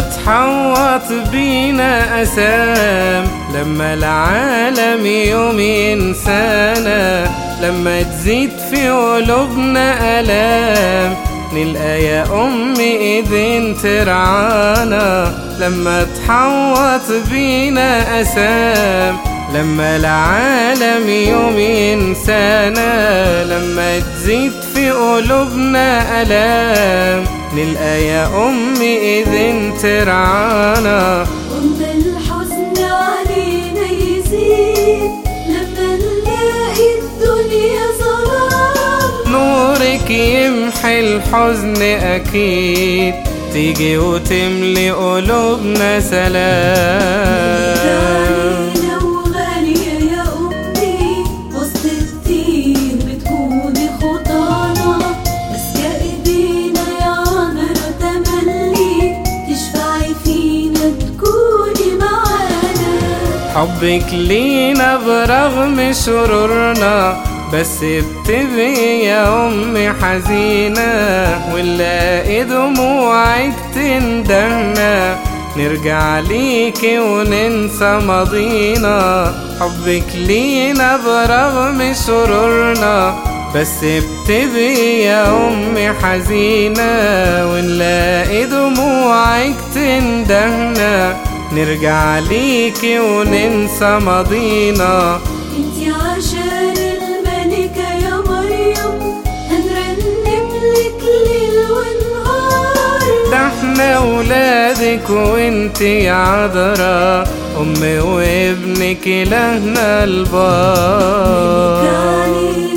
تحوط بينا أسام لما العالم يوم ينسانا لما تزيد في قلوبنا ألام نلقى يا أمي إيدين ترعانا لما تحوط بينا أسام لما العالم يوم ينسانا لما تزيد في قلوبنا ألام نلقى يا أمي إذن ترعانا وما الحزن علينا يزيد لما نلاقي الدنيا ظلام نورك يمحي الحزن أكيد تيجي وتملي قلوبنا سلام علينا وغالية يا أمي وسط الدين بتكوني خطانا ماسكة إيدينا يا عذرا تملي تشفعي فينا تكوني معانا حبك لينا برغم شرورنا بس بتبقي يا أمي حزينة ونلاقي دموعك تندهنا نرجع ليكي وننسى ماضينا حبك لينا برغم شرورنا بس بتبقي يا أمي حزينة ونلاقي دموعك تندهنا نرجع ليكي وننسى ماضينا انتي عشان الملكة يا مريم هنرنم لك ليل ونهار ده احنا ولادك وانتي عذرا أم وابنك إلهنا البار علينا